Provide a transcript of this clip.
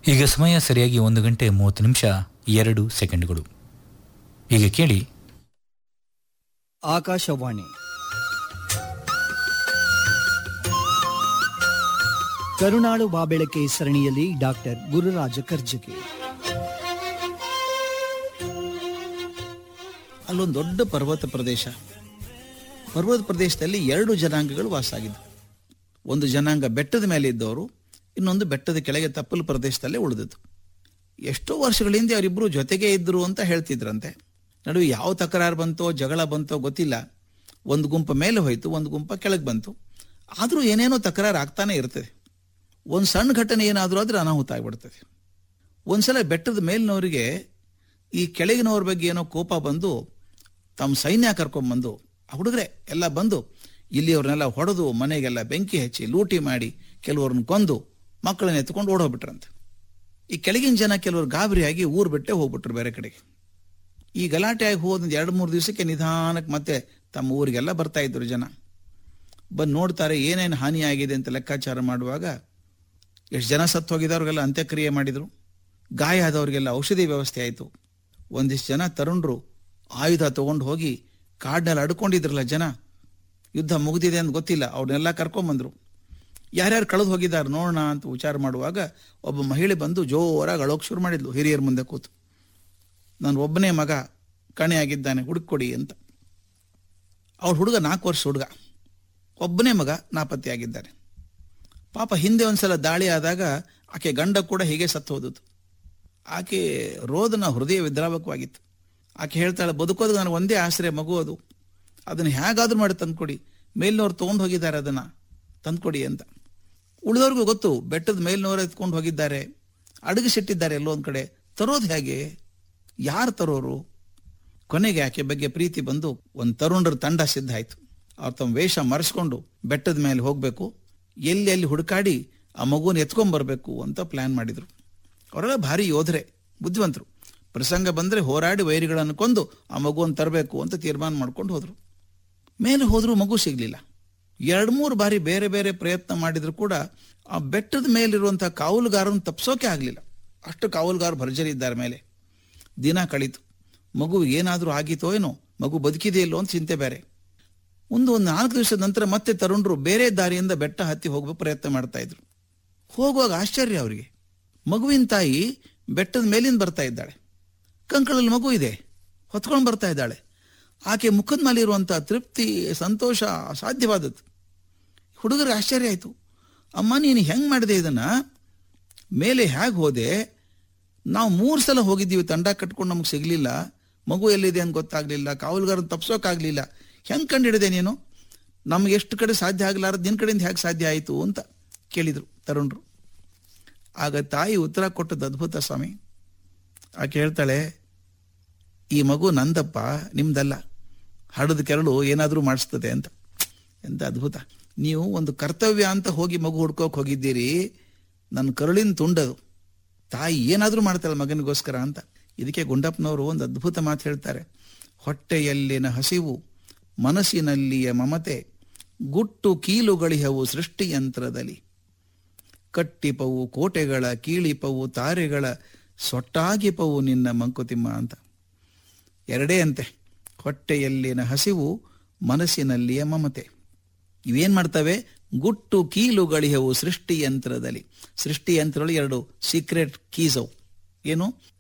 ಈಗ ಸಮಯ ಸರಿಯಾಗಿ ಒಂದು ಗಂಟೆ ಮೂವತ್ತು ನಿಮಿಷ ಎರಡು ಸೆಕೆಂಡ್ಗಳು ಈಗ ಕೇಳಿ ಆಕಾಶವಾಣಿ ಕರುಣಾಳು ಬಾಬೆಳಕೆ ಸರಣಿಯಲ್ಲಿ ಡಾಕ್ಟರ್ ಗುರುರಾಜ ಕರ್ಜಗಿ ಅಲ್ಲೊಂದು ದೊಡ್ಡ ಪರ್ವತ ಪ್ರದೇಶ ಪರ್ವತ ಪ್ರದೇಶದಲ್ಲಿ ಎರಡು ಜನಾಂಗಗಳು ವಾಸ ಆಗಿದ್ವು ಒಂದು ಜನಾಂಗ ಬೆಟ್ಟದ ಮೇಲೆ ಇದ್ದವರು ಇನ್ನೊಂದು ಬೆಟ್ಟದ ಕೆಳಗೆ ತಪ್ಪಲು ಪ್ರದೇಶದಲ್ಲೇ ಉಳಿದಿತ್ತು ಎಷ್ಟೋ ವರ್ಷಗಳ ಹಿಂದೆ ಅವರಿಬ್ಬರು ಜೊತೆಗೆ ಇದ್ದರು ಅಂತ ಹೇಳ್ತಿದ್ರಂತೆ ನಡುವೆ ಯಾವ ತಕರಾರು ಬಂತೋ ಜಗಳ ಬಂತೋ ಗೊತ್ತಿಲ್ಲ ಒಂದು ಗುಂಪ ಮೇಲೆ ಹೋಯ್ತು ಒಂದು ಗುಂಪ ಕೆಳಗೆ ಬಂತು ಆದರೂ ಏನೇನೋ ತಕರಾರು ಆಗ್ತಾನೆ ಇರ್ತದೆ ಒಂದು ಸಣ್ಣ ಘಟನೆ ಏನಾದರೂ ಆದರೆ ಅನಾಹುತ ಆಗಿಬಿಡ್ತದೆ ಒಂದ್ಸಲ ಬೆಟ್ಟದ ಮೇಲಿನವರಿಗೆ ಈ ಕೆಳಗಿನವ್ರ ಬಗ್ಗೆ ಏನೋ ಕೋಪ ಬಂದು ತಮ್ಮ ಸೈನ್ಯ ಕರ್ಕೊಂಡ್ಬಂದು ಆ ಹುಡುಗರೆ ಎಲ್ಲ ಬಂದು ಇಲ್ಲಿ ಅವ್ರನ್ನೆಲ್ಲ ಹೊಡೆದು ಮನೆಗೆಲ್ಲ ಬೆಂಕಿ ಹಚ್ಚಿ ಲೂಟಿ ಮಾಡಿ ಕೆಲವ್ರನ್ನ ಕೊಂದು ಮಕ್ಕಳನ್ನ ಎತ್ಕೊಂಡು ಓಡೋಗ್ಬಿಟ್ರಂತೆ ಈ ಕೆಳಗಿನ ಜನ ಕೆಲವರು ಗಾಬರಿಯಾಗಿ ಊರು ಬಿಟ್ಟೆ ಹೋಗ್ಬಿಟ್ರು ಬೇರೆ ಕಡೆಗೆ ಈ ಗಲಾಟೆ ಆಗಿ ಹೋದ ಎರಡು ಮೂರು ದಿವಸಕ್ಕೆ ನಿಧಾನಕ್ಕೆ ಮತ್ತೆ ತಮ್ಮ ಊರಿಗೆಲ್ಲ ಬರ್ತಾ ಇದ್ರು ಜನ ಬಂದು ನೋಡ್ತಾರೆ ಏನೇನು ಹಾನಿ ಆಗಿದೆ ಅಂತ ಲೆಕ್ಕಾಚಾರ ಮಾಡುವಾಗ ಎಷ್ಟು ಜನ ಸತ್ತು ಹೋಗಿದವ್ರಿಗೆಲ್ಲ ಅಂತ್ಯಕ್ರಿಯೆ ಮಾಡಿದರು ಗಾಯ ಆದವ್ರಿಗೆಲ್ಲ ಔಷಧಿ ವ್ಯವಸ್ಥೆ ಆಯಿತು ಒಂದಿಷ್ಟು ಜನ ತರುಣರು ಆಯುಧ ತಗೊಂಡು ಹೋಗಿ ಕಾಡಿನಲ್ಲಿ ಅಡ್ಕೊಂಡಿದ್ರಲ್ಲ ಜನ ಯುದ್ಧ ಮುಗಿದಿದೆ ಅಂತ ಗೊತ್ತಿಲ್ಲ ಅವ್ರನ್ನೆಲ್ಲ ಕರ್ಕೊಂಬಂದ್ರು ಯಾರ್ಯಾರು ಕಳೆದು ಹೋಗಿದ್ದಾರೆ ನೋಡೋಣ ಅಂತ ವಿಚಾರ ಮಾಡುವಾಗ ಒಬ್ಬ ಮಹಿಳೆ ಬಂದು ಜೋರಾಗಿ ಅಳೋಕೆ ಶುರು ಮಾಡಿದ್ಲು ಹಿರಿಯರ ಮುಂದೆ ಕೂತು ನಾನು ಒಬ್ಬನೇ ಮಗ ಕಣೆಯಾಗಿದ್ದಾನೆ ಹುಡುಕೊಡಿ ಅಂತ ಅವ್ರ ಹುಡುಗ ನಾಲ್ಕು ವರ್ಷ ಹುಡುಗ ಒಬ್ಬನೇ ಮಗ ನಾಪತ್ತೆಯಾಗಿದ್ದಾನೆ ಪಾಪ ಹಿಂದೆ ಒಂದ್ಸಲ ದಾಳಿ ಆದಾಗ ಆಕೆ ಗಂಡ ಕೂಡ ಹೀಗೆ ಸತ್ತು ಹೋದದ್ದು ಆಕೆ ರೋದನ ಹೃದಯ ವಿದ್ರಾವಕವಾಗಿತ್ತು ಆಕೆ ಹೇಳ್ತಾಳೆ ಬದುಕೋದು ನನಗೆ ಒಂದೇ ಆಶ್ರಯ ಮಗು ಅದು ಅದನ್ನು ಹೇಗಾದ್ರೂ ಮಾಡಿ ತಂದ್ಕೊಡಿ ಮೇಲಿನವ್ರು ತೊಗೊಂಡು ಹೋಗಿದ್ದಾರೆ ಅದನ್ನು ತಂದ್ಕೊಡಿ ಅಂತ ಉಳಿದವ್ರಿಗೂ ಗೊತ್ತು ಬೆಟ್ಟದ ಮೇಲಿನವರು ಎತ್ಕೊಂಡು ಹೋಗಿದ್ದಾರೆ ಅಡಗಿಸಿಟ್ಟಿದ್ದಾರೆ ಎಲ್ಲೋ ಒಂದು ಕಡೆ ತರೋದು ಹೇಗೆ ಯಾರು ತರೋರು ಕೊನೆಗೆ ಆಕೆ ಬಗ್ಗೆ ಪ್ರೀತಿ ಬಂದು ಒಂದು ತರುಣರ ತಂಡ ಸಿದ್ಧ ಆಯ್ತು ಅವ್ರು ತಮ್ಮ ವೇಷ ಮರೆಸ್ಕೊಂಡು ಬೆಟ್ಟದ ಮೇಲೆ ಹೋಗಬೇಕು ಎಲ್ಲಿ ಎಲ್ಲಿ ಹುಡುಕಾಡಿ ಆ ಮಗುನ ಎತ್ಕೊಂಡ್ಬರ್ಬೇಕು ಅಂತ ಪ್ಲಾನ್ ಮಾಡಿದ್ರು ಅವರೆಲ್ಲ ಭಾರಿ ಯೋಧರೆ ಬುದ್ಧಿವಂತರು ಪ್ರಸಂಗ ಬಂದರೆ ಹೋರಾಡಿ ವೈರಿಗಳನ್ನು ಕೊಂದು ಆ ಮಗುವನ್ನು ತರಬೇಕು ಅಂತ ತೀರ್ಮಾನ ಮಾಡ್ಕೊಂಡು ಹೋದ್ರು ಮೇಲೆ ಹೋದ್ರೂ ಮಗು ಸಿಗ್ಲಿಲ್ಲ ಎರಡು ಮೂರು ಬಾರಿ ಬೇರೆ ಬೇರೆ ಪ್ರಯತ್ನ ಮಾಡಿದ್ರು ಕೂಡ ಆ ಬೆಟ್ಟದ ಮೇಲಿರುವಂಥ ಕಾವಲುಗಾರನ ತಪ್ಸೋಕೆ ಆಗಲಿಲ್ಲ ಅಷ್ಟು ಕಾವಲುಗಾರ ಭರ್ಜರಿ ಇದ್ದಾರೆ ಮೇಲೆ ದಿನ ಕಳೀತು ಮಗು ಏನಾದರೂ ಆಗಿತ್ತೋ ಏನೋ ಮಗು ಬದುಕಿದೆಯಲ್ಲೋ ಅಂತ ಚಿಂತೆ ಬೇರೆ ಒಂದು ಒಂದು ನಾಲ್ಕು ದಿವಸದ ನಂತರ ಮತ್ತೆ ತರುಣರು ಬೇರೆ ದಾರಿಯಿಂದ ಬೆಟ್ಟ ಹತ್ತಿ ಹೋಗಬೇಕು ಪ್ರಯತ್ನ ಮಾಡ್ತಾ ಇದ್ರು ಹೋಗುವಾಗ ಆಶ್ಚರ್ಯ ಅವರಿಗೆ ಮಗುವಿನ ತಾಯಿ ಬೆಟ್ಟದ ಮೇಲಿಂದ ಬರ್ತಾ ಇದ್ದಾಳೆ ಕಂಕಳಲ್ಲಿ ಮಗು ಇದೆ ಹೊತ್ಕೊಂಡು ಬರ್ತಾ ಇದ್ದಾಳೆ ಆಕೆ ಮುಖದ ಮೇಲೆ ಇರುವಂಥ ತೃಪ್ತಿ ಸಂತೋಷ ಅಸಾಧ್ಯವಾದದ್ದು ಹುಡುಗರಿಗೆ ಆಶ್ಚರ್ಯ ಆಯಿತು ಅಮ್ಮ ನೀನು ಹೆಂಗೆ ಮಾಡಿದೆ ಇದನ್ನ ಮೇಲೆ ಹೇಗೆ ಹೋದೆ ನಾವು ಮೂರು ಸಲ ಹೋಗಿದ್ದೀವಿ ತಂಡ ಕಟ್ಕೊಂಡು ನಮಗೆ ಸಿಗಲಿಲ್ಲ ಮಗು ಎಲ್ಲಿದೆ ಅಂತ ಗೊತ್ತಾಗ್ಲಿಲ್ಲ ಕಾವಲುಗಾರನ ತಪ್ಸೋಕ್ಕಾಗಲಿಲ್ಲ ಹೆಂಗೆ ಕಂಡಿಡಿದೆ ನೀನು ನಮ್ಗೆ ಎಷ್ಟು ಕಡೆ ಸಾಧ್ಯ ಆಗಲಾರದು ನಿನ್ನ ಕಡೆಯಿಂದ ಹೇಗೆ ಸಾಧ್ಯ ಆಯಿತು ಅಂತ ಕೇಳಿದರು ತರುಣರು ಆಗ ತಾಯಿ ಉತ್ತರ ಕೊಟ್ಟದ್ದು ಅದ್ಭುತ ಸ್ವಾಮಿ ಆಕೆ ಹೇಳ್ತಾಳೆ ಈ ಮಗು ನಂದಪ್ಪ ನಿಮ್ದಲ್ಲ ಹಡದ ಕೆರಳು ಏನಾದರೂ ಮಾಡಿಸ್ತದೆ ಅಂತ ಎಂತ ಅದ್ಭುತ ನೀವು ಒಂದು ಕರ್ತವ್ಯ ಅಂತ ಹೋಗಿ ಮಗು ಹುಡ್ಕೋಕ್ ಹೋಗಿದ್ದೀರಿ ನನ್ನ ಕರುಳಿನ ತುಂಡದು ತಾಯಿ ಏನಾದರೂ ಮಾಡ್ತಾಳೆ ಮಗನಿಗೋಸ್ಕರ ಅಂತ ಇದಕ್ಕೆ ಗುಂಡಪ್ಪನವರು ಒಂದು ಅದ್ಭುತ ಮಾತು ಹೇಳ್ತಾರೆ ಹೊಟ್ಟೆಯಲ್ಲಿನ ಹಸಿವು ಮನಸ್ಸಿನಲ್ಲಿಯ ಮಮತೆ ಗುಟ್ಟು ಕೀಲುಗಳಿಹವು ಸೃಷ್ಟಿಯಂತ್ರದಲ್ಲಿ ಕಟ್ಟಿಪವು ಕೋಟೆಗಳ ಕೀಳಿಪವು ತಾರೆಗಳ ಸೊಟ್ಟಾಗಿಪವು ನಿನ್ನ ಮಂಕುತಿಮ್ಮ ಅಂತ ಎರಡೇ ಅಂತೆ ಹೊಟ್ಟೆಯಲ್ಲಿನ ಹಸಿವು ಮನಸ್ಸಿನಲ್ಲಿಯ ಮಮತೆ ಇವೇನ್ ಮಾಡ್ತವೆ ಗುಟ್ಟು ಕೀಲುಗಳಿಹವು ಸೃಷ್ಟಿಯಂತ್ರದಲ್ಲಿ ಸೃಷ್ಟಿಯಂತ್ರಗಳು ಎರಡು ಸೀಕ್ರೆಟ್ ಕೀಸ್ ಅವು ಏನು